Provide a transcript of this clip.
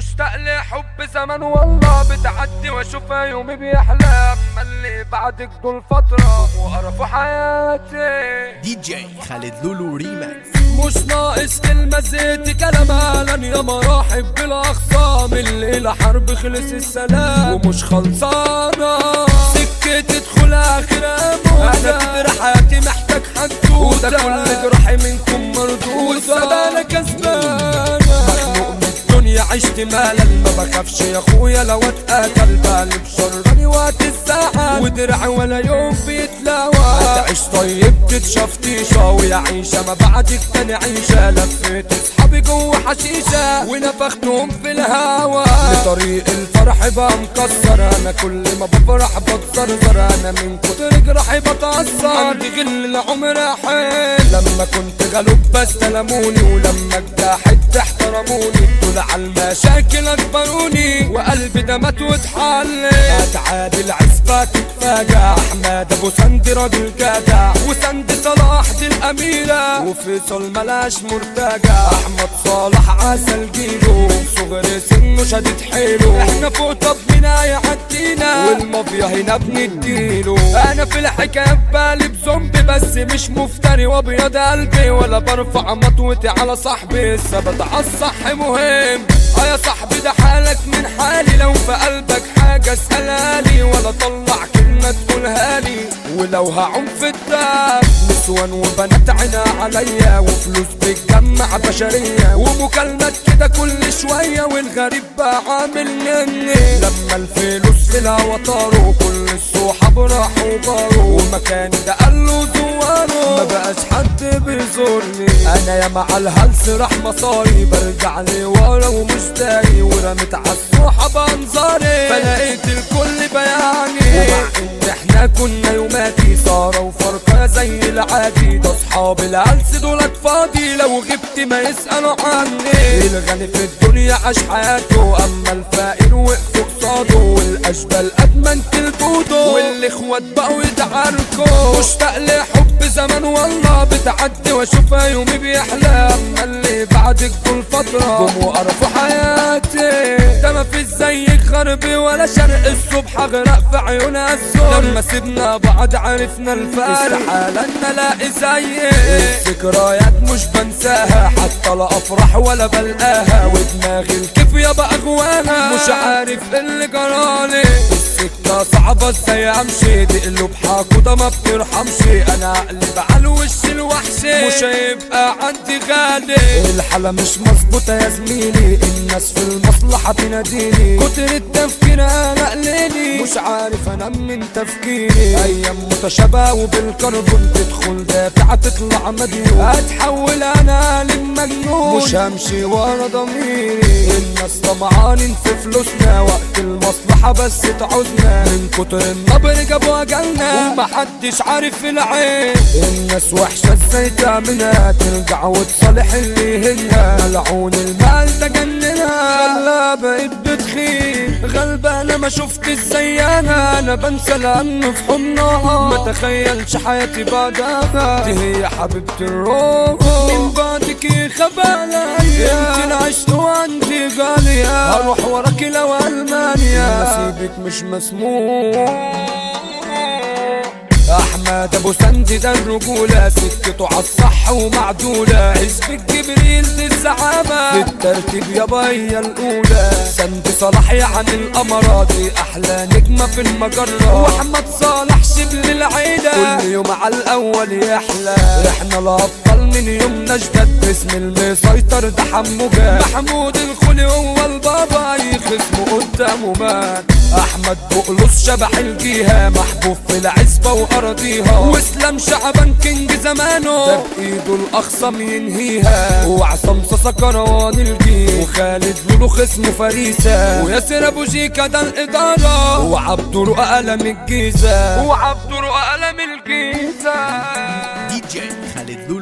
مشتاق لحب زمان والله بتعدي واشوفها يومي بيحلى اما اللي بعدك دول فترة وقرفوا حياتي دي جي خالد لولو ريماكس مش ناقص كلمة زيت كلام اهلا يا مراحب بالاخصام الليلة حرب خلص السلام ومش خلصانة سكة تدخل اخر اموت انا كده حياتي محتاج حدود وده كل جراحي منكم مردود والسبالة كسبانة مخنوق من الدنيا عشت مالا ما بخافش يا اخويا لو اتقتل بقلب شراني وقت الساعة ودرع ولا يوم بيتلاوى هتعيش طيب تتشاف تيشة ويا عيشة ما بعدك تاني عيشة لفيت اصحابي جوه حشيشة ونفختهم في الهوا لطريق الفرح بقى مكسر انا كل ما بفرح بتزرزر انا من كتر جراحي بتأثر عندي غل العمر حيل لما كنت غلوب بستلموني ولما اجتهدت احترموني دول على المشاكل اكبروني وقلبي ده مات واتحل اتعادل عزبة تتفاجع احمد ابو سند راجل جدع وسند صلاح دي الاميرة وفيصل ملاش مرتجع احمد صالح عسل جيله صغر سنه شدت حيله احنا فوق طب منا يعدينا والمافيا هنا بنديله انا في الحكاية بقلب زومبي بس مش مفتري وابيض قلبي ولا برفع مطوتي على صاحبي الثبات على الصح مهم اه يا صاحبي ده حالك من حالي لو في قلبك حاجة اسألها لي ولا طلع كلمة تقولها لي ولو هعوم في الدار نسوان وبنات عينا عليا وفلوس بتجمع بشرية ومكالمات كده كل شوية والغريب بقى عامل مني لما الفلوس في الهوا طاروا كل الصحاب راحوا باروا ومكاني ده قالوا زواروا ما بقاش حد بيزورني انا يا مع الهلس راح مصاري برجع لي ورا ومش داري ورميت على الصحاب انظاري فلقيت الكل بياني ومع ان احنا كنا يوماتي صاروا وفرقة زي العادي ده اصحاب الهلس دولت فاضي لو غبت ما يسألوا عني الغني في الدنيا عاش حياته اما الفقير وقف قصاده والاشبال ادمنت البودو والاخوات بقوا يتعاركوا مشتاق لحب زمان والله بتعدي واشوفها يومي بيحلى اما اللي بعدك طول فترة جم وقرفوا حياتي ده ما فيش زيك غربي ولا شرق الصبح اغرق في عيونها الزور لما سيبنا بعض عرفنا الفرق استحالة ان الاقي زيك الذكريات مش بنساها حتى لا افرح ولا بلقاها ودماغي الكيف يابا اغواها مش عارف إيه اللي جرالي السكة صعبة ازاي امشي دي قلوب حاكوده ما بترحمش انا اقلب على الوش الوحشي مش هيبقى عندي غالي الحالة مش مظبوطة يا زميلي الناس في المصلحة تناديني كتر التفكير انا قليلي مش عارف انام من تفكيري ايام متشابهة وبالكربون تدخل دافعة تطلع مديون اتحول انا للمجنون مش همشي ورا ضميري الناس طمعانين في فلوسنا وقت المصلحة بس تعوزنا من كتر النبر جابوا اجلنا ومحدش عارف العين الناس وحشة ازاي تعملها ترجع وتصالح اللي يهنها ملعون المال ده جننا خلاها بقيت بتخين غلبانة ما شفت ازاي انا انا بنسى لانه في حضنها ما تخيلش حياتي بعدها دي هي حبيبة الروح من بعدك يخاف عليا انت عشت وعندي غالية هروح وراكي لو المانيا نصيبك مش مسموح احمد ابو سند ده الرجوله سكته عالصح ومعدوله حزب جبريل دي الزعامه في الترتيب يابا هي الاولى سند صلاح يعني القمره دي احلى نجمه في المجره واحمد صالح شبل العيله كل يوم على الاول يحلى احنا الابطال من يومنا جداد باسم المسيطر ده حمو جاد محمود الخولي هو البابا اي خصم قدامه مات احمد بقلص شبح الجيهه محبوب في العزبه واراضيها واسلام شعبان كينج زمانه ده بايده الاخصم ينهيها وعصام صاصا كروان الجيل وخالد لولو خصمه فريسه وياسر ابو جيكا ده الاداره وعبد رؤى قلم الجيزه وعبد رؤى قلم الجيزه دي جي خالد لولو